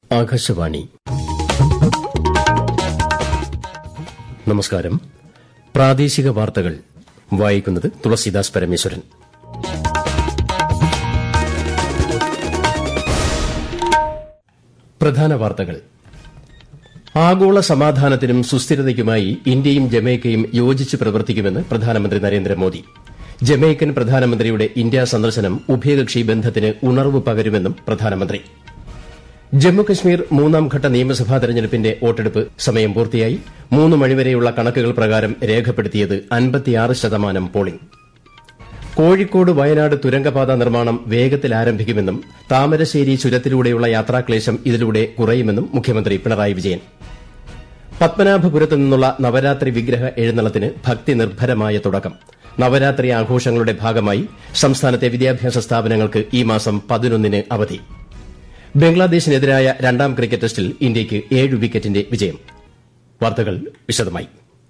ആകാശവാണി നമസ്കാരം പ്രാദേശിക വാർത്തകൾ വായിക്കുന്നത് തുളസീദാസ് പരമേശ്വരൻ പ്രധാന വാർത്തകൾ ആഗോള സമാധാനത്തിനും സുസ്ഥിരതയ്ക്കുമായി ഇന്ത്യയും ജമൈക്കയും യോജിച്ച് പ്രവർത്തിക്കുമെന്ന് പ്രധാനമന്ത്രി നരേന്ദ്രമോദി ജമൈക്കൻ പ്രധാനമന്ത്രിയുടെ ഇന്ത്യാ സന്ദർശനം ഉഭയകക്ഷി ബന്ധത്തിന് ഉണർവ് പകരുമെന്നും പ്രധാനമന്ത്രി ജമ്മുകശ്മീർ മൂന്നാംഘട്ട നിയമസഭാ തെരഞ്ഞെടുപ്പിന്റെ വോട്ടെടുപ്പ് സമയം പൂർത്തിയായി മൂന്ന് മണിവരെയുള്ള കണക്കുകൾ പ്രകാരം രേഖപ്പെടുത്തിയത് അൻപത്തിയാറ് ശതമാനം പോളിംഗ് കോഴിക്കോട് വയനാട് തുരങ്കപാത നിർമ്മാണം വേഗത്തിൽ ആരംഭിക്കുമെന്നും താമരശ്ശേരി ചുരത്തിലൂടെയുള്ള യാത്രാക്ലേശം ഇതിലൂടെ കുറയുമെന്നും മുഖ്യമന്ത്രി പിണറായി വിജയൻ പത്മനാഭപുരത്തു നിന്നുള്ള നവരാത്രി വിഗ്രഹ എഴുന്നള്ളത്തിന് ഭക്തി നിർഭരമായ തുടക്കം നവരാത്രി ആഘോഷങ്ങളുടെ ഭാഗമായി സംസ്ഥാനത്തെ വിദ്യാഭ്യാസ സ്ഥാപനങ്ങൾക്ക് ഈ മാസം പതിനൊന്നിന് അവധി ബംഗ്ലാദേശിനെതിരായ രണ്ടാം ക്രിക്കറ്റ് ടെസ്റ്റിൽ ഇന്ത്യയ്ക്ക് ഏഴ് വിക്കറ്റിന്റെ വിജയം വാർത്തകൾ വിശദമായി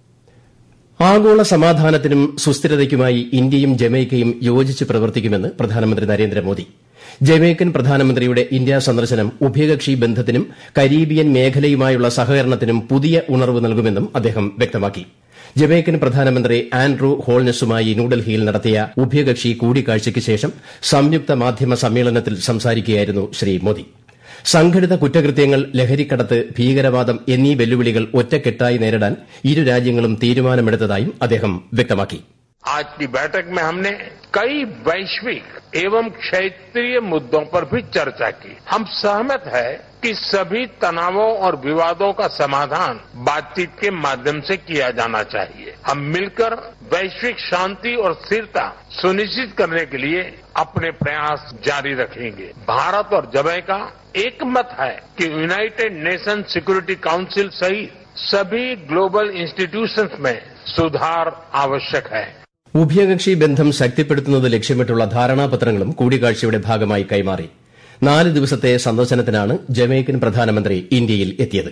ആഗോള സമാധാനത്തിനും സുസ്ഥിരതയ്ക്കുമായി ഇന്ത്യയും ജമൈക്കയും യോജിച്ച് പ്രവർത്തിക്കുമെന്ന് പ്രധാനമന്ത്രി നരേന്ദ്രമോദി ജമൈക്കൻ പ്രധാനമന്ത്രിയുടെ ഇന്ത്യാ സന്ദർശനം ഉഭയകക്ഷി ബന്ധത്തിനും കരീബിയൻ മേഖലയുമായുള്ള സഹകരണത്തിനും പുതിയ ഉണർവ് നൽകുമെന്നും അദ്ദേഹം വ്യക്തമാക്കി ജമൈക്കൻ പ്രധാനമന്ത്രി ആൻഡ്രൂ ഹോൾനെസുമായി ന്യൂഡൽഹിയിൽ നടത്തിയ ഉഭയകക്ഷി കൂടിക്കാഴ്ചയ്ക്ക് ശേഷം സംയുക്ത മാധ്യമ സമ്മേളനത്തിൽ സംസാരിക്കുകയായിരുന്നു ശ്രീ മോദി സംഘടിത കുറ്റകൃത്യങ്ങൾ ലഹരിക്കടത്ത് ഭീകരവാദം എന്നീ വെല്ലുവിളികൾ ഒറ്റക്കെട്ടായി നേരിടാൻ ഇരു രാജ്യങ്ങളും തീരുമാനമെടുത്തതായും അദ്ദേഹം വ്യക്തമാക്കി आज की बैठक में हमने कई वैश्विक एवं क्षेत्रीय मुद्दों पर भी चर्चा की हम सहमत है कि सभी तनावों और विवादों का समाधान बातचीत के माध्यम से किया जाना चाहिए हम मिलकर वैश्विक शांति और स्थिरता सुनिश्चित करने के लिए अपने प्रयास जारी रखेंगे भारत और जमैका एक मत है कि यूनाइटेड नेशन सिक्योरिटी काउंसिल सहित सभी ग्लोबल इंस्टीट्यूशंस में सुधार आवश्यक है ഉഭയകക്ഷി ബന്ധം ശക്തിപ്പെടുത്തുന്നത് ലക്ഷ്യമിട്ടുള്ള ധാരണാപത്രങ്ങളും കൂടിക്കാഴ്ചയുടെ ഭാഗമായി കൈമാറി നാല് ദിവസത്തെ സന്ദർശനത്തിനാണ് ജമൈക്കൻ പ്രധാനമന്ത്രി ഇന്ത്യയിൽ എത്തിയത്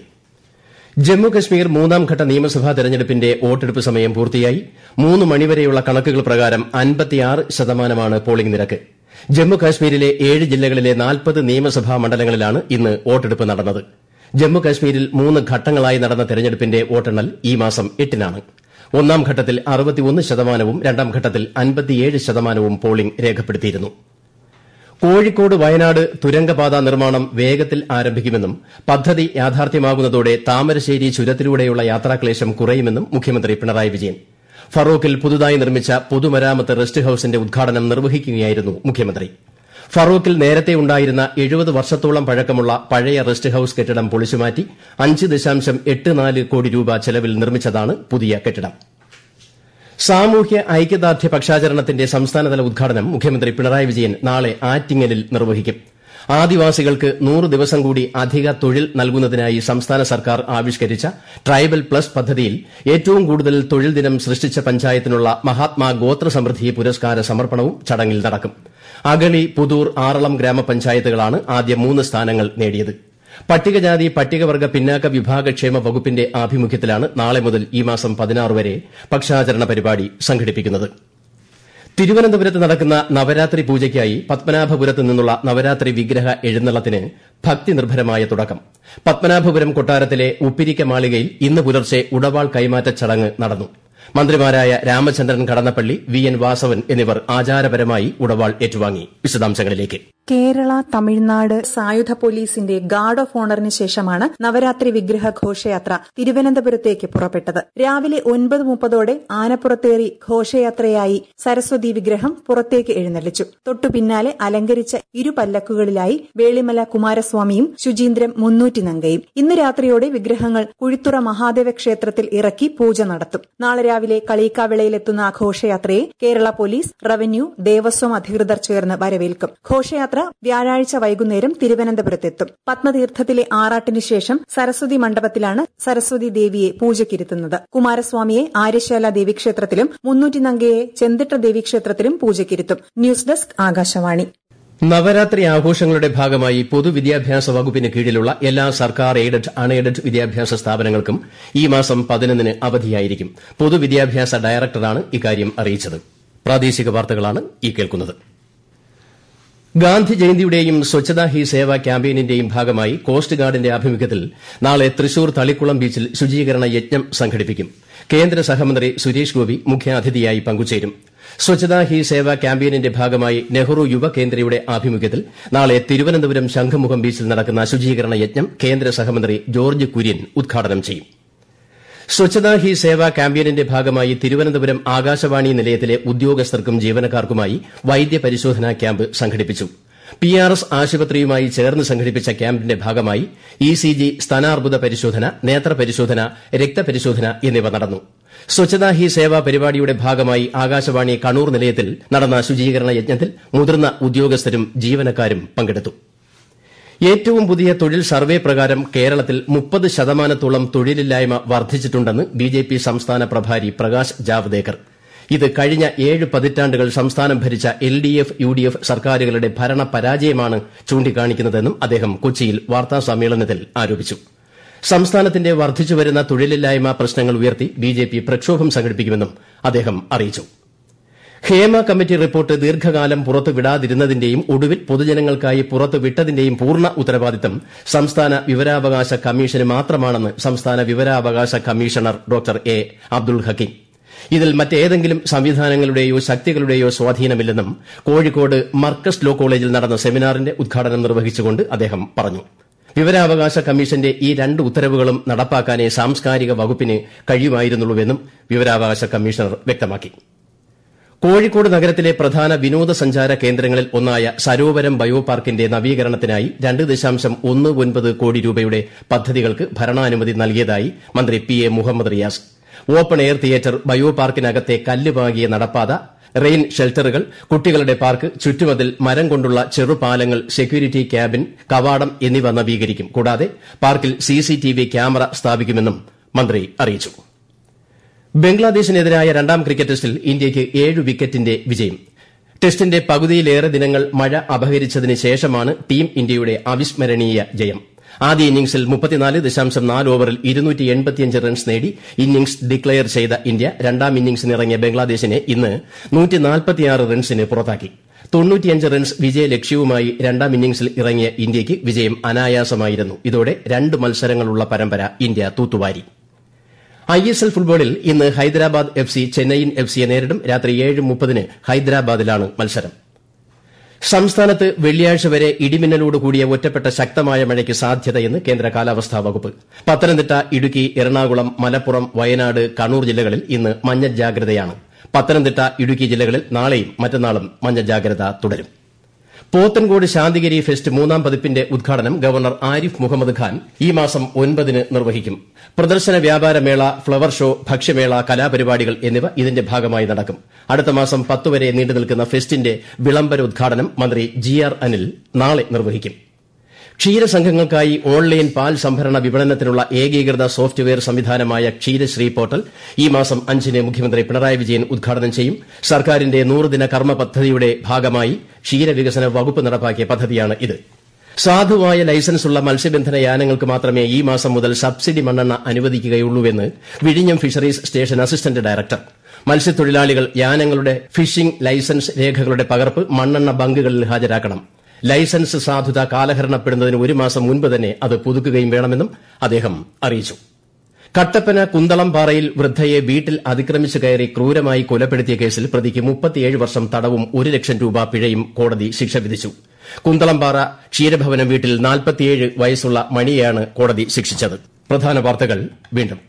ജമ്മുകശ്മീർ മൂന്നാംഘട്ട നിയമസഭാ തെരഞ്ഞെടുപ്പിന്റെ വോട്ടെടുപ്പ് സമയം പൂർത്തിയായി മൂന്ന് മണിവരെയുള്ള കണക്കുകൾ പ്രകാരം അൻപത്തിയാറ് ശതമാനമാണ് പോളിംഗ് നിരക്ക് ജമ്മുകാശ്മീരിലെ ഏഴ് ജില്ലകളിലെ നാൽപ്പത് നിയമസഭാ മണ്ഡലങ്ങളിലാണ് ഇന്ന് വോട്ടെടുപ്പ് നടന്നത് ജമ്മുകാശ്മീരിൽ മൂന്ന് ഘട്ടങ്ങളായി നടന്ന തെരഞ്ഞെടുപ്പിന്റെ വോട്ടെണ്ണൽ ഈ മാസം എട്ടിനാണ് ഒന്നാം ഘട്ടത്തിൽ അറുപത്തിയൊന്ന് ശതമാനവും രണ്ടാം ഘട്ടത്തിൽ അൻപത്തിയേഴ് ശതമാനവും പോളിംഗ് രേഖപ്പെടുത്തിയിരുന്നു കോഴിക്കോട് വയനാട് തുരങ്കപാത നിർമ്മാണം വേഗത്തിൽ ആരംഭിക്കുമെന്നും പദ്ധതി യാഥാർത്ഥ്യമാകുന്നതോടെ താമരശ്ശേരി ചുരത്തിലൂടെയുള്ള യാത്രാക്ലേശം കുറയുമെന്നും മുഖ്യമന്ത്രി പിണറായി വിജയൻ ഫറോക്കിൽ പുതുതായി നിർമ്മിച്ച പൊതുമരാമത്ത് റെസ്റ്റ് ഹൌസിന്റെ ഉദ്ഘാടനം നിർവഹിക്കുകയായിരുന്നു മുഖ്യമന്ത്രി ഫറോക്കിൽ നേരത്തെ ഉണ്ടായിരുന്ന എഴുപത് വർഷത്തോളം പഴക്കമുള്ള പഴയ റെസ്റ്റ് ഹൌസ് കെട്ടിടം പൊളിച്ചുമാറ്റി അഞ്ച് ദശാംശം എട്ട് നാല് കോടി രൂപ ചെലവിൽ നിർമ്മിച്ചതാണ് പുതിയ കെട്ടിടം സാമൂഹ്യ ഐക്യദാർഢ്യ പക്ഷാചരണത്തിന്റെ സംസ്ഥാനതല ഉദ്ഘാടനം മുഖ്യമന്ത്രി പിണറായി വിജയൻ നാളെ ആറ്റിങ്ങലിൽ നിർവഹിക്കും ആദിവാസികൾക്ക് നൂറ് ദിവസം കൂടി അധിക തൊഴിൽ നൽകുന്നതിനായി സംസ്ഥാന സർക്കാർ ആവിഷ്കരിച്ച ട്രൈബൽ പ്ലസ് പദ്ധതിയിൽ ഏറ്റവും കൂടുതൽ തൊഴിൽ ദിനം സൃഷ്ടിച്ച പഞ്ചായത്തിനുള്ള മഹാത്മാ ഗോത്ര സമൃദ്ധി പുരസ്കാര സമർപ്പണവും ചടങ്ങിൽ നടക്കും അഗളി പുതൂർ ആറളം ഗ്രാമപഞ്ചായത്തുകളാണ് ആദ്യ മൂന്ന് സ്ഥാനങ്ങൾ നേടിയത് പട്ടികജാതി പട്ടികവർഗ പിന്നാക്ക വിഭാഗക്ഷേമ വകുപ്പിന്റെ ആഭിമുഖ്യത്തിലാണ് നാളെ മുതൽ ഈ മാസം പതിനാറ് വരെ പക്ഷാചരണ പരിപാടി സംഘടിപ്പിക്കുന്നത് തിരുവനന്തപുരത്ത് നടക്കുന്ന നവരാത്രി പൂജയ്ക്കായി പത്മനാഭപുരത്ത് നിന്നുള്ള നവരാത്രി വിഗ്രഹ എഴുന്നള്ളത്തിന് ഭക്തി നിർഭരമായ തുടക്കം പത്മനാഭപുരം കൊട്ടാരത്തിലെ ഉപ്പിരിക്ക മാളികയിൽ ഇന്ന് പുലർച്ചെ ഉടവാൾ കൈമാറ്റ ചടങ്ങ് നടന്നു മന്ത്രിമാരായ രാമചന്ദ്രൻ കടന്നപ്പള്ളി വി എൻ വാസവൻ എന്നിവർ ആചാരപരമായി ഉടവാൾ ഏറ്റുവാങ്ങി വിശദാംശങ്ങളിലേക്ക് കേരള തമിഴ്നാട് സായുധ പോലീസിന്റെ ഗാർഡ് ഓഫ് ഓണറിന് ശേഷമാണ് നവരാത്രി വിഗ്രഹ ഘോഷയാത്ര തിരുവനന്തപുരത്തേക്ക് പുറപ്പെട്ടത് രാവിലെ ഒൻപത് മുപ്പതോടെ ആനപ്പുറത്തേറി ഘോഷയാത്രയായി സരസ്വതി വിഗ്രഹം പുറത്തേക്ക് എഴുന്നള്ളിച്ചു തൊട്ടു പിന്നാലെ അലങ്കരിച്ച ഇരു പല്ലക്കുകളിലായി വേളിമല കുമാരസ്വാമിയും ശുചീന്ദ്രം മുന്നൂറ്റി നങ്കയും ഇന്ന് രാത്രിയോടെ വിഗ്രഹങ്ങൾ കുഴിത്തുറ മഹാദേവ ക്ഷേത്രത്തിൽ ഇറക്കി പൂജ നടത്തും നാളെ രാവിലെ കളീക്കാവിളയിലെത്തുന്ന ഘോഷയാത്രയെ കേരള പോലീസ് റവന്യൂ ദേവസ്വം അധികൃതർ ചേർന്ന് വരവേൽക്കും ഘോഷയാത്ര വ്യാഴാഴ്ച വൈകുന്നേരം തിരുവനന്തപുരത്തെത്തും പത്മതീർത്ഥത്തിലെ ആറാട്ടിന് ശേഷം സരസ്വതി മണ്ഡപത്തിലാണ് സരസ്വതി ദേവിയെ പൂജയ്ക്കിരുത്തുന്നത് കുമാരസ്വാമിയെ ആര്യശാല ദേവീക്ഷേത്രത്തിലും മുന്നൂറ്റി നങ്കയെ ചെന്തിട്ട ദേവീക്ഷേത്രത്തിലും പൂജയ്ക്കിരുത്തും ന്യൂസ് ഡെസ്ക് ആകാശവാണി നവരാത്രി ആഘോഷങ്ങളുടെ ഭാഗമായി പൊതുവിദ്യാഭ്യാസ വകുപ്പിന് കീഴിലുള്ള എല്ലാ സർക്കാർ എയ്ഡഡ് അൺഎയ്ഡഡ് വിദ്യാഭ്യാസ സ്ഥാപനങ്ങൾക്കും ഈ മാസം പതിനൊന്നിന് അവധിയായിരിക്കും പൊതുവിദ്യാഭ്യാസ ഡയറക്ടറാണ് ഇക്കാര്യം അറിയിച്ചത് പ്രാദേശിക വാർത്തകളാണ് ഈ കേൾക്കുന്നത് ഗാന്ധി ജയന്തിയുടെയും സ്വച്ഛതാ ഹി സേവ ക്യാമ്പയിനിന്റെയും ഭാഗമായി കോസ്റ്റ് ഗാർഡിന്റെ ആഭിമുഖ്യത്തിൽ നാളെ തൃശൂർ തളിക്കുളം ബീച്ചിൽ ശുചീകരണ യജ്ഞം സംഘടിപ്പിക്കും കേന്ദ്ര സഹമന്ത്രി സുരേഷ് ഗോപി മുഖ്യാതിഥിയായി പങ്കുചേരും സ്വച്ഛതാ ഹി സേവ ക്യാമ്പയിനിന്റെ ഭാഗമായി നെഹ്റു യുവ കേന്ദ്രയുടെ ആഭിമുഖ്യത്തിൽ നാളെ തിരുവനന്തപുരം ശംഖുമുഖം ബീച്ചിൽ നടക്കുന്ന ശുചീകരണ യജ്ഞം കേന്ദ്ര സഹമന്ത്രി ജോർജ് കുര്യൻ ഉദ്ഘാടനം ചെയ്യും സ്വച്ഛതാ ഹി സേവ ക്യാമ്പയിനിന്റെ ഭാഗമായി തിരുവനന്തപുരം ആകാശവാണി നിലയത്തിലെ ഉദ്യോഗസ്ഥർക്കും ജീവനക്കാർക്കുമായി വൈദ്യപരിശോധനാ ക്യാമ്പ് സംഘടിപ്പിച്ചു പി ആർ എസ് ആശുപത്രിയുമായി ചേർന്ന് സംഘടിപ്പിച്ച ക്യാമ്പിന്റെ ഭാഗമായി ഇ സി ജി സ്തനാർബുദ പരിശോധന നേത്രപരിശോധന രക്തപരിശോധന എന്നിവ നടന്നു സ്വച്ഛതാ ഹി സേവ പരിപാടിയുടെ ഭാഗമായി ആകാശവാണി കണ്ണൂർ നിലയത്തിൽ നടന്ന ശുചീകരണ യജ്ഞത്തിൽ മുതിർന്ന ഉദ്യോഗസ്ഥരും ജീവനക്കാരും പങ്കെടുത്തു ഏറ്റവും പുതിയ തൊഴിൽ സർവേ പ്രകാരം കേരളത്തിൽ മുപ്പത് ശതമാനത്തോളം തൊഴിലില്ലായ്മ വർദ്ധിച്ചിട്ടുണ്ടെന്ന് ബിജെപി സംസ്ഥാന പ്രഭാരി പ്രകാശ് ജാവ്ദേക്കർ ഇത് കഴിഞ്ഞ ഏഴ് പതിറ്റാണ്ടുകൾ സംസ്ഥാനം ഭരിച്ച L D F U D F സർക്കാരുകളുടെ ഭരണ പരാജയമാണ് ചൂണ്ടിക്കാണിക്കുന്നതെന്നും അദ്ദേഹം കൊച്ചിയിൽ വാർത്താസമ്മേളനത്തിൽ ആരോപിച്ചു സംസ്ഥാനത്തിന്റെ വർദ്ധിച്ചുവരുന്ന തൊഴിലില്ലായ്മ പ്രശ്നങ്ങൾ ഉയർത്തി ബിജെപി പ്രക്ഷോഭം സംഘടിപ്പിക്കുമെന്നും അദ്ദേഹം അറിയിച്ചു ഹേമ കമ്മിറ്റി റിപ്പോർട്ട് ദീർഘകാലം പുറത്തുവിടാതിരുന്നതിന്റെയും ഒടുവിൽ പൊതുജനങ്ങൾക്കായി പുറത്തുവിട്ടതിന്റെയും പൂർണ്ണ ഉത്തരവാദിത്തം സംസ്ഥാന വിവരാവകാശ കമ്മീഷന് മാത്രമാണെന്ന് സംസ്ഥാന വിവരാവകാശ commissioner doctor A Abdul Hakeem ഇതിൽ മറ്റേതെങ്കിലും സംവിധാനങ്ങളുടെയോ ശക്തികളുടെയോ സ്വാധീനമില്ലെന്നും കോഴിക്കോട് മർക്കസ് ലോ കോളേജിൽ നടന്ന സെമിനാറിന്റെ ഉദ്ഘാടനം നിർവഹിച്ചുകൊണ്ട് അദ്ദേഹം പറഞ്ഞു വിവരാവകാശ കമ്മീഷന്റെ ഈ രണ്ട് ഉത്തരവുകളും നടപ്പാക്കാനേ സാംസ്കാരിക വകുപ്പിന് കഴിയുമായിരുന്നുള്ളൂവെന്നും വിവരാവകാശ കമ്മീഷണർ വ്യക്തമാക്കി കോഴിക്കോട് നഗരത്തിലെ പ്രധാന വിനോദസഞ്ചാര കേന്ദ്രങ്ങളിൽ ഒന്നായ സരോവരം ബയോ പാർക്കിന്റെ നവീകരണത്തിനായി രണ്ട് ദശാംശം ഒന്ന് ഒൻപത് കോടി രൂപയുടെ പദ്ധതികൾക്ക് ഭരണാനുമതി നൽകിയതായി മന്ത്രി P A Muhammad Riyas open air theatre bio പാർക്കിനകത്തെ കല്ല് പാകിയ നടപ്പാത റെയിൻ ഷെൽട്ടറുകൾ കുട്ടികളുടെ പാർക്ക് ചുറ്റുമതിൽ മരം കൊണ്ടുള്ള ചെറുപാലങ്ങൾ സെക്യൂരിറ്റി ക്യാബിൻ കവാടം എന്നിവ നവീകരിക്കും കൂടാതെ പാർക്കിൽ സിസിടിവി ക്യാമറ സ്ഥാപിക്കുമെന്നും മന്ത്രി അറിയിച്ചു ബംഗ്ലാദേശിനെതിരായ രണ്ടാം ക്രിക്കറ്റ് ടെസ്റ്റിൽ ഇന്ത്യയ്ക്ക് ഏഴ് വിക്കറ്റിന്റെ വിജയം ടെസ്റ്റിന്റെ പകുതിയിലേറെ ദിനങ്ങൾ മഴ അപഹരിച്ചതിന് ശേഷമാണ് ടീം ഇന്ത്യയുടെ അവിസ്മരണീയ ജയം ആദ്യ ഇന്നിംഗ്സിൽ ഓവറിൽ റൺസ് നേടി ഇന്നിംഗ്സ് ഡിക്ലയർ ചെയ്ത ഇന്ത്യ രണ്ടാം ഇന്നിംഗ്സിനിറങ്ങിയ ബംഗ്ലാദേശിനെ ഇന്ന് റൺസിന് പുറത്താക്കി റൺസ് വിജയലക്ഷ്യവുമായി രണ്ടാം ഇന്നിംഗ്സിൽ ഇറങ്ങിയ ഇന്ത്യയ്ക്ക് വിജയം അനായാസമായിരുന്നു ഇതോടെ രണ്ട് മത്സരങ്ങളുള്ള പരമ്പര ഇന്ത്യ തൂത്തുവാരി ഐ എസ് എൽ ഫുട്ബോളിൽ ഇന്ന് Hyderabad F C Chennaiyin F സിയെ നേരിടും രാത്രി ഏഴ് മുപ്പതിന് ഹൈദരാബാദിലാണ് മത്സരം സംസ്ഥാനത്ത് വെള്ളിയാഴ്ച വരെ ഇടിമിന്നലോട് കൂടിയ ഒറ്റപ്പെട്ട ശക്തമായ മഴയ്ക്ക് സാധ്യതയെന്ന് കേന്ദ്ര കാലാവസ്ഥാ വകുപ്പ് പത്തനംതിട്ട ഇടുക്കി എറണാകുളം മലപ്പുറം വയനാട് കണ്ണൂർ ജില്ലകളിൽ ഇന്ന് മഞ്ഞ ജാഗ്രതയാണ് പത്തനംതിട്ട ഇടുക്കി ജില്ലകളിൽ നാളെയും മറ്റന്നാളും മഞ്ഞ ജാഗ്രത തുടരും പോത്തൻകോട് ശാന്തിഗിരി ഫെസ്റ്റ് മൂന്നാം പതിപ്പിന്റെ ഉദ്ഘാടനം ഗവർണർ ആരിഫ് മുഹമ്മദ് ഖാൻ ഈ മാസം ഒൻപതിന് നിർവഹിക്കും പ്രദർശന വ്യാപാര മേള ഫ്ളവർ ഷോ ഭക്ഷ്യമേള കലാപരിപാടികൾ എന്നിവ ഇതിന്റെ ഭാഗമായി നടക്കും അടുത്ത മാസം പത്ത് വരെ നീണ്ടുനിൽക്കുന്ന ഫെസ്റ്റിന്റെ വിളംബര ഉദ്ഘാടനം മന്ത്രി ജി ആർ അനിൽ നാളെ നിർവഹിക്കും ക്ഷീരസംഘങ്ങൾക്കായി ഓൺലൈൻ പാൽ സംഭരണ വിപണനത്തിനുള്ള ഏകീകൃത സോഫ്റ്റ്വെയർ സംവിധാനമായ ക്ഷീരശ്രീ പോർട്ടൽ ഈ മാസം അഞ്ചിന് മുഖ്യമന്ത്രി പിണറായി വിജയൻ ഉദ്ഘാടനം ചെയ്യും സർക്കാരിന്റെ നൂറുദിന കർമ്മ പദ്ധതിയുടെ ഭാഗമായി ക്ഷീരവികസന വകുപ്പ് നടപ്പാക്കിയ പദ്ധതിയാണ് ഇത് സാധുവായ ലൈസൻസുള്ള മത്സ്യബന്ധന യാനങ്ങൾക്ക് മാത്രമേ ഈ മാസം മുതൽ സബ്സിഡി മണ്ണെണ്ണ അനുവദിക്കുകയുള്ളൂവെന്ന് വിഴിഞ്ഞം ഫിഷറീസ് സ്റ്റേഷൻ അസിസ്റ്റന്റ് ഡയറക്ടർ മത്സ്യത്തൊഴിലാളികൾ യാനങ്ങളുടെ ഫിഷിംഗ് ലൈസൻസ് രേഖകളുടെ പകർപ്പ് മണ്ണെണ്ണ ബങ്കുകളിൽ ഹാജരാക്കണം ലൈസൻസ് സാധുത കാലഹരണപ്പെടുന്നതിന് ഒരു മാസം മുൻപ് തന്നെ അത് പുതുക്കുകയും വേണമെന്നും അദ്ദേഹം അറിയിച്ചു കട്ടപ്പന കുന്തളം പാറയിൽ വൃദ്ധയെ വീട്ടിൽ അതിക്രമിച്ചു കയറി ക്രൂരമായി കൊലപ്പെടുത്തിയ കേസിൽ പ്രതിക്ക് മുപ്പത്തിയേഴ് വർഷം തടവും ഒരു ലക്ഷം രൂപ പിഴയും കോടതി ശിക്ഷ വിധിച്ചു കുന്തളംപാറ ക്ഷീരഭവനം വീട്ടിൽ നാൽപ്പത്തിയേഴ് വയസ്സുള്ള മണിയെയാണ് കോടതി ശിക്ഷിച്ചത് പ്രധാന വാർത്തകൾ വീണ്ടും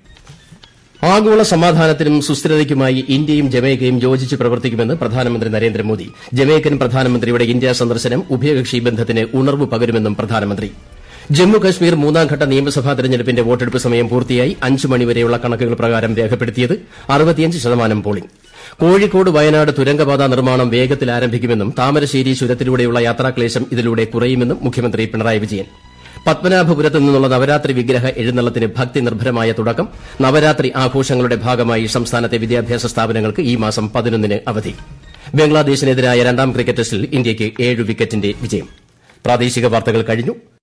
ആഗോള സമാധാനത്തിനും സുസ്ഥിരതയ്ക്കുമായി ഇന്ത്യയും ജമൈക്കയും യോജിച്ച് പ്രവർത്തിക്കുമെന്ന് പ്രധാനമന്ത്രി നരേന്ദ്രമോദി ജമൈക്കൻ പ്രധാനമന്ത്രിയുടെ ഇന്ത്യാ സന്ദർശനം ഉഭയകക്ഷി ബന്ധത്തിന് ഉണർവ് പകരുമെന്നും പ്രധാനമന്ത്രി ജമ്മു കശ്മീർ മൂന്നാംഘട്ട നിയമസഭാ തെരഞ്ഞെടുപ്പിന്റെ വോട്ടെടുപ്പ് സമയം പൂർത്തിയായി അഞ്ച് മണിവരെയുള്ള കണക്കുകൾ പ്രകാരം രേഖപ്പെടുത്തിയത് അറുപത്തിയഞ്ച് ശതമാനം പോളിംഗ് കോഴിക്കോട് വയനാട് തുരങ്കപാത നിർമ്മാണം വേഗത്തിൽ ആരംഭിക്കുമെന്നും താമരശ്ശേരി ചുരത്തിലൂടെയുള്ള യാത്രാക്ലേശം ഇതിലൂടെ കുറയുമെന്നും മുഖ്യമന്ത്രി പിണറായി വിജയൻ പത്മനാഭപുരത്ത് നിന്നുള്ള നവരാത്രി വിഗ്രഹ എഴുന്നള്ളത്തിന് ഭക്തി നിർഭരമായ തുടക്കം നവരാത്രി ആഘോഷങ്ങളുടെ ഭാഗമായി സംസ്ഥാനത്തെ വിദ്യാഭ്യാസ സ്ഥാപനങ്ങൾക്ക് ഈ മാസം പതിനൊന്നിന് അവധി ബംഗ്ലാദേശിനെതിരായ രണ്ടാം ക്രിക്കറ്റ് ടെസ്റ്റിൽ ഇന്ത്യയ്ക്ക് ഏഴ് വിക്കറ്റിന്റെ വിജയം പ്രാദേശിക വാർത്തകൾ കഴിഞ്ഞു